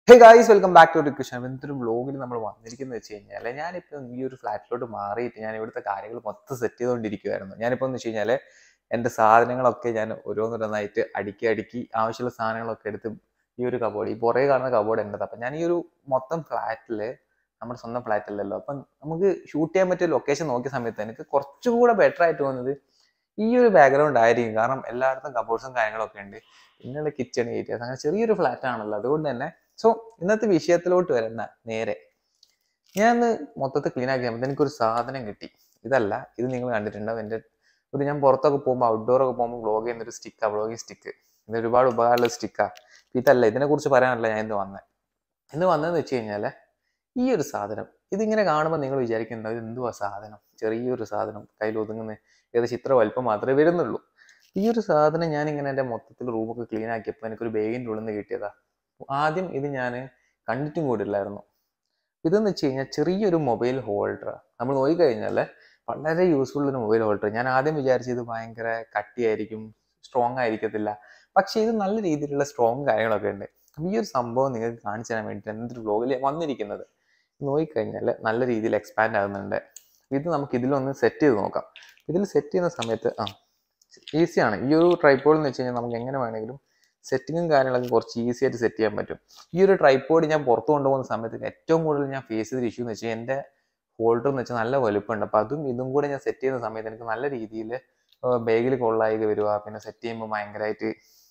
hey guys welcome back to discussion എന്തൊരു വ്ളോഗിൽ നമ്മൾ വന്നിരിക്കുന്നത് വെച്ച് കഴിഞ്ഞാൽ ഞാനിപ്പോൾ ഈ ഒരു ഫ്ലാറ്റിലോട്ട് മാറിയിട്ട് ഞാൻ ഇവിടുത്തെ കാര്യങ്ങൾ മൊത്തം സെറ്റ് ചെയ്തുകൊണ്ടിരിക്കുവായിരുന്നു ഞാനിപ്പോൾ എന്ന് വെച്ച് കഴിഞ്ഞാൽ എൻ്റെ സാധനങ്ങളൊക്കെ ഞാൻ ഓരോന്നോരോന്നായിട്ട് അടുക്കി അടുക്കി ആവശ്യമുള്ള സാധനങ്ങളൊക്കെ എടുത്ത് ഈ ഒരു കബോർഡ് ഈ പുറകെ കാണുന്ന കബോർഡ് എൻ്റെത് അപ്പം ഞാൻ ഈ ഒരു മൊത്തം ഫ്ലാറ്റിൽ നമ്മുടെ സ്വന്തം ഫ്ലാറ്റ് അല്ലല്ലോ അപ്പം നമുക്ക് ഷൂട്ട് ചെയ്യാൻ പറ്റിയ ലൊക്കേഷൻ നോക്കിയ സമയത്ത് എനിക്ക് കുറച്ചും കൂടെ ബെറ്റർ ആയിട്ട് തോന്നുന്നത് ഈ ഒരു ബാക്ക്ഗ്രൗണ്ട് ആയിരിക്കും കാരണം എല്ലായിടത്തും കബോർഡ്സും കാര്യങ്ങളൊക്കെ ഉണ്ട് പിന്നെയുള്ള കിച്ചൺ ഏരിയാസ് അങ്ങനെ ചെറിയൊരു ഫ്ലാറ്റ് ആണല്ലോ അതുകൊണ്ട് തന്നെ സോ ഇന്നത്തെ വിഷയത്തിലോട്ട് വരുന്ന നേരെ ഞാൻ മൊത്തത്തിൽ ക്ലീൻ ആക്കി കഴിയുമ്പോൾ എനിക്കൊരു സാധനം കിട്ടി ഇതല്ല ഇത് നിങ്ങൾ കണ്ടിട്ടുണ്ടാവും എൻ്റെ ഒരു ഞാൻ പുറത്തൊക്കെ പോകുമ്പോൾ ഔട്ട്ഡോർ ഒക്കെ പോകുമ്പോൾ വ്ളോഗ് ചെയ്യുന്ന ഒരു സ്റ്റിക്കാണ് വ്ളോഗിങ് സ്റ്റിക്ക് ഇത് ഒരുപാട് ഉപകാരമുള്ള സ്റ്റിക്കാണ് ഇതല്ല ഇതിനെക്കുറിച്ച് പറയാനല്ല ഞാൻ ഇന്ന് വന്നത് ഇന്ന് വന്നതെന്ന് വെച്ച് കഴിഞ്ഞാൽ ഈ ഒരു സാധനം ഇതിങ്ങനെ കാണുമ്പോൾ നിങ്ങൾ വിചാരിക്കുന്നുണ്ടാവും ഇത് എന്തുവാ സാധനം ചെറിയൊരു സാധനം കയ്യിൽ ഒതുങ്ങുന്ന ഏകദേശം ഇത്ര വലുപ്പം മാത്രമേ വരുന്നുള്ളൂ ഈ ഒരു സാധനം ഞാൻ ഇങ്ങനെ എൻ്റെ മൊത്തത്തിൽ റൂമൊക്കെ ക്ലീൻ ആക്കിയപ്പോൾ എനിക്കൊരു ബേഗിൻ്റെ ഉള്ളിൽ നിന്ന് കിട്ടിയതാ ആദ്യം ഇത് ഞാൻ കണ്ടിട്ടും കൂടില്ലായിരുന്നു ഇതെന്ന് വെച്ച് കഴിഞ്ഞാൽ ചെറിയൊരു മൊബൈൽ ഹോൾഡർ നമ്മൾ നോക്കിക്കഴിഞ്ഞാൽ വളരെ യൂസ്ഫുൾ ഒരു മൊബൈൽ ഹോൾഡർ ഞാൻ ആദ്യം വിചാരിച്ചത് ഇത് ഭയങ്കര കട്ടിയായിരിക്കും സ്ട്രോങ് ആയിരിക്കത്തില്ല പക്ഷേ ഇത് നല്ല രീതിയിലുള്ള സ്ട്രോങ് കാര്യങ്ങളൊക്കെ ഉണ്ട് അപ്പം ഈ ഒരു സംഭവം നിങ്ങൾക്ക് കാണിച്ചു തരാൻ വേണ്ടിയിട്ട് എന്തൊരു വ്ളോഗിൽ വന്നിരിക്കുന്നത് നോക്കിക്കഴിഞ്ഞാൽ നല്ല രീതിയിൽ എക്സ്പാൻഡ് ആകുന്നുണ്ട് ഇത് നമുക്ക് ഇതിലൊന്ന് സെറ്റ് ചെയ്ത് നോക്കാം ഇതിൽ സെറ്റ് ചെയ്യുന്ന സമയത്ത് ആ ഈസിയാണ് ഈ ഒരു ട്രൈപ്പോഡ് എന്ന് വെച്ച് കഴിഞ്ഞാൽ നമുക്ക് എങ്ങനെ വേണമെങ്കിലും സെറ്റിങ്ങും കാര്യങ്ങളൊക്കെ കുറച്ച് ഈസി ആയിട്ട് സെറ്റ് ചെയ്യാൻ പറ്റും ഈ ഒരു ട്രൈപ്പോഡ് ഞാൻ പുറത്ത് കൊണ്ടുപോകുന്ന സമയത്ത് ഏറ്റവും കൂടുതൽ ഞാൻ ഫേസ് ചെയ്ത ഇഷ്യൂ എന്ന് വെച്ചാൽ എൻ്റെ ഹോൾഡർ എന്ന് വെച്ചാൽ നല്ല വലുപ്പമുണ്ട് അപ്പോൾ അതും ഇതും കൂടെ ഞാൻ സെറ്റ് ചെയ്യുന്ന സമയത്ത് എനിക്ക് നല്ല രീതിയിൽ ബാഗിൽ കൊള്ളായിക വരിക പിന്നെ സെറ്റ് ചെയ്യുമ്പോൾ ഭയങ്കരമായിട്ട്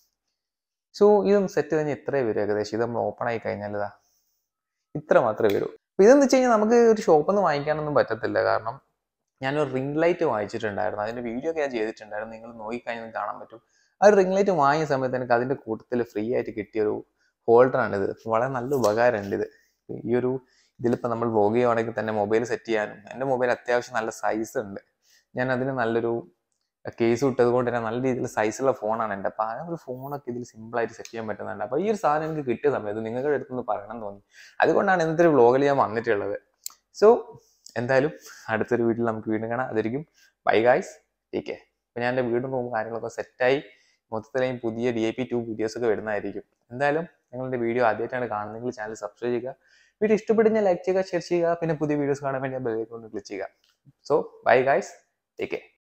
സോ ഇതും സെറ്റ് കഴിഞ്ഞാൽ ഇത്രേ വരും ഏകദേശം ഇത് നമ്മൾ ഓപ്പൺ ആയി കഴിഞ്ഞാൽ ഇതാ ഇത്ര മാത്രമേ വരൂ അപ്പോൾ ഇതെന്ന് വെച്ച് കഴിഞ്ഞാൽ നമുക്ക് ഒരു ഷോപ്പിൽ നിന്ന് വാങ്ങിക്കാനൊന്നും പറ്റത്തില്ല കാരണം ഞാനൊരു റിംഗ് ലൈറ്റ് വാങ്ങിച്ചിട്ടുണ്ടായിരുന്നു അതിൻ്റെ വീഡിയോ ഒക്കെ ഞാൻ ചെയ്തിട്ടുണ്ടായിരുന്നു നിങ്ങൾ നോക്കിക്കഴിഞ്ഞാൽ കാണാൻ പറ്റും ആ ഒരു റിംഗ് ലൈറ്റ് വാങ്ങിയ സമയത്ത് എനിക്ക് അതിൻ്റെ കൂട്ടത്തിൽ ഫ്രീ ആയിട്ട് കിട്ടിയ ഒരു ഹോൾഡറാണിത് വളരെ നല്ല ഉപകാരമുണ്ട് ഇത് ഈ ഒരു ഇതിലിപ്പോൾ നമ്മൾ വ്ലോഗ് ചെയ്യുവാണെങ്കിൽ തന്നെ മൊബൈൽ സെറ്റ് ചെയ്യാനും എൻ്റെ മൊബൈൽ അത്യാവശ്യം നല്ല സൈസ് ഉണ്ട് ഞാൻ അതിന് നല്ലൊരു കേസ് ഇട്ടത് കൊണ്ട് തന്നെ നല്ല രീതിയിൽ സൈസുള്ള ഫോണാണ് എൻ്റെ അപ്പോൾ ആ ഒരു ഫോണൊക്കെ ഇതിൽ സിമ്പിളായിട്ട് സെറ്റ് ചെയ്യാൻ പറ്റുന്നുണ്ട് അപ്പോൾ ഈ ഒരു സാധനം എനിക്ക് കിട്ടിയ സമയത്ത് നിങ്ങളുടെ അടുത്തുനിന്ന് പറയണം എന്ന് തോന്നി അതുകൊണ്ടാണ് ഇന്നത്തെ ഒരു വ്ലോഗിൽ ഞാൻ വന്നിട്ടുള്ളത് സോ എന്തായാലും അടുത്തൊരു വീട്ടിൽ നമുക്ക് വീണ്ടും കാണാം അതായിരിക്കും ബൈ ഗായ്സ് ടേക്ക് കെയർ അപ്പോൾ ഞാൻ എൻ്റെ വീടും റൂമും കാര്യങ്ങളൊക്കെ സെറ്റായി മൊത്തത്തിലായും പുതിയ D I P two videos ഒക്കെ വരുന്നതായിരിക്കും എന്തായാലും നിങ്ങളുടെ വീഡിയോ ആദ്യമായിട്ടാണ് കാണുന്നതെങ്കിൽ ചാനൽ സബ്സ്ക്രൈബ് ചെയ്യുക വീഡിയോ ഇഷ്ടപ്പെട്ട് ഞാൻ ലൈക്ക് ചെയ്യുക ഷെയർ ചെയ്യുക പിന്നെ പുതിയ വീഡിയോസ് കാണാൻ വേണ്ടി ബെല്ലൈക്കൺ ക്ലിക്ക് ചെയ്യുക so bye guys take care